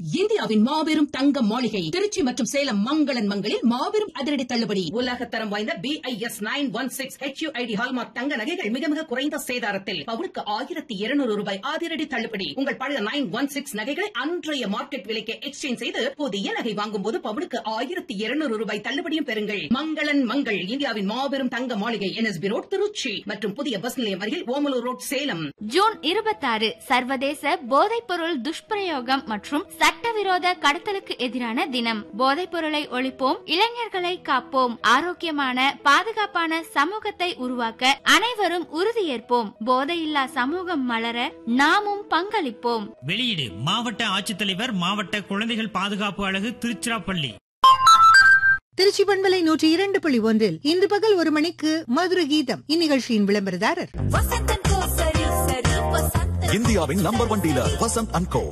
இந்தியாவின் மாபெரும் தங்க மாளிகை திருச்சி மற்றும் சேலம் மங்களன் மங்களில் மாபெரும் அதிரடி தள்ளுபடி உலக தரம் வாய்ந்த B I S nine one six HUID hallmark தங்க நகைகள் மிக மிக குறைந்த சேதாரத்தில் பவுனுக்கு ஆயிரத்தி இருநூறு ரூபாய் அதிரடி தள்ளுபடி உங்கள் பழைய நைன் ஒன் சிக்ஸ் நகைகளை அன்றைய மார்க்கெட் விலைக்கு எக்ஸ்சேஞ்ச் செய்து புதிய நகை வாங்கும் போது பவுனுக்கு ஆயிரத்தி இருநூறு ரூபாய் தள்ளுபடியும் பெறுங்கள் மங்களன் மங்கள் இந்தியாவின் மாபெரும் தங்க மாளிகை என்எஸ்பி ரோட் திருச்சி மற்றும் புதிய பஸ் நிலையம் அருகில் ஓமலூர் ரோட் சேலம் ஜூன் இருபத்தாறு சர்வதேச போதைப்பொருள் துஷ்பிரயோகம் மற்றும் சட்டவிரோத கடத்தலுக்கு எதிரான தினம் போதைப் பொருளை ஒழிப்போம் இளைஞர்களை காப்போம் ஆரோக்கியமான பாதுகாப்பான சமூகத்தை உருவாக்க அனைவரும் உறுதியேற்போம் போதையில்லா சமூகம் மலர நாமும் பங்களிப்போம் வெளியீடு மாவட்ட ஆட்சித்தலைவர் மாவட்ட குழந்தைகள் பாதுகாப்பு அழகு திருச்சிராப்பள்ளி திருச்சி பண்பலை நூற்றி இரண்டு புள்ளி ஒன்றில் இன்று பகல் ஒரு மணிக்கு மதுர கீதம் இந்நிகழ்ச்சியின் விளம்பரதாரர் இந்தியாவின் number one dealer Vasanth and co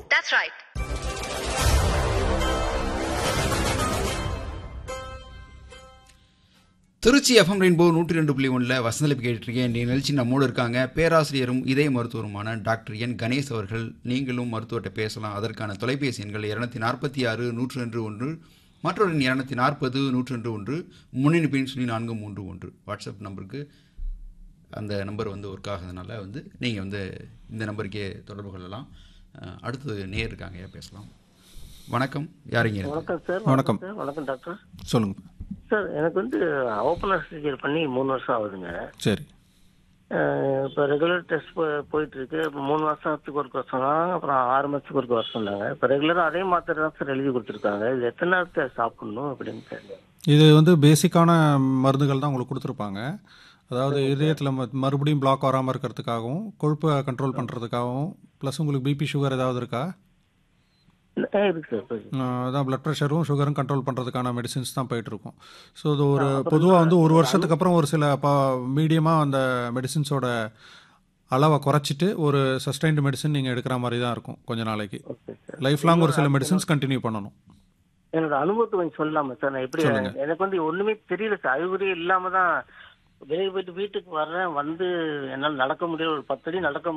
Trichy FM rainbow நூற்றி ரெண்டு புள்ளி ஒன்றில் வசந்தலிப்பு கேட்டிருக்கேன் இந்த நிகழ்ச்சி நம்மோடு இருக்காங்க பேராசிரியரும் இதய மருத்துவருமான டாக்டர் என் கணேஷ் அவர்கள் நீங்களும் மருத்துவர்கிட்ட பேசலாம் அதற்கான தொலைபேசி எண்கள் இருநூத்தி நாற்பத்தி ஆறு நூற்று ரெண்டு ஒன்று மற்றொரு இருநூத்தி நாற்பது நூற்று ரெண்டு ஒன்று முன்னணிப்பின் சொல்லி நான்கு மூன்று ஒன்று வாட்ஸ்அப் நம்பருக்கு அந்த நம்பர் வந்து ஒர்க் ஆகுறதுனால வந்து நீங்கள் வந்து இந்த நம்பருக்கே தொடர்பு கொள்ளலாம் அஹ், அடுத்தது நேர் இருக்காங்க ஐயா பேசலாம் வணக்கம் யாருங்க வணக்கம் சார் வணக்கம். சார் வணக்கம் டாக்டர் சொல்லுங்க சார் எனக்கு வந்து ஓப்பனர் சர்ஜரி பண்ணி மூணு வருஷம் ஆகுதுங்க சரி அஹ் இப்போ ரெகுலர் டெஸ்ட் போயிட்டு இருக்கு இப்போ மூணு மாசத்துக்கு ஒரு வர சொன்னாங்க அப்புறம் ஆறு மாசத்துக்கு ஒரு வர சொன்னாங்க இப்போ ரெகுலரா அதே மாத்திரை தான் சார் எழுதி கொடுத்துருக்காங்க இது எத்தனை நேரத்தை சாப்பிடணும் அப்படின்னு தெரியல இது வந்து பேசிக்கான மருந்துகள் தான் உங்களுக்கு கொடுத்துருப்பாங்க அதாவது இதயத்தில் ம- மறுபடியும் பிளாக் வராமல் இருக்கிறதுக்காகவும் கொழுப்பை கண்ட்ரோல் பண்ணுறதுக்காகவும் ப்ளஸ் உங்களுக்கு பிபி சுகர் ஏதாவது இருக்கா அஹ் இருக்கு சார் இப்போ இருக்கு. அஹ் அதான் பிளட் ப்ரெஷரும் சுகரும் கண்ட்ரோல் பண்ணுறதுக்கான மெடிசின்ஸ் தான் போயிட்டு இருக்கும் ஸோ இது ஒரு பொதுவாக வந்து ஒரு வருஷத்துக்கு அப்புறம் ஒரு சில ப மீடியமாக அந்த மெடிசின்ஸோட அளவை குறைச்சிட்டு ஒரு சஸ்டைன்டு மெடிசன் நீங்கள் எடுக்கிற மாதிரி தான் இருக்கும் கொஞ்ச நாளைக்கு ஓகே சார் லைஃப் லாங் ஒரு சில மெடிசின்ஸ் கண்டினியூ பண்ணணும் என்னோட அனுபவத்தை கொஞ்சம் சொல்லலாமா சார் நான் எப்படி சொல்லுங்க. எனக்கு வந்து ஒண்ணுமே தெரியல சார் அறிகுறியே இல்லாம தான் வெளியே போயிட்டு வீட்டுக்கு வர்றேன் வந்து என்னால் நடக்க முடியல ஒரு பத்து அடி நடக்க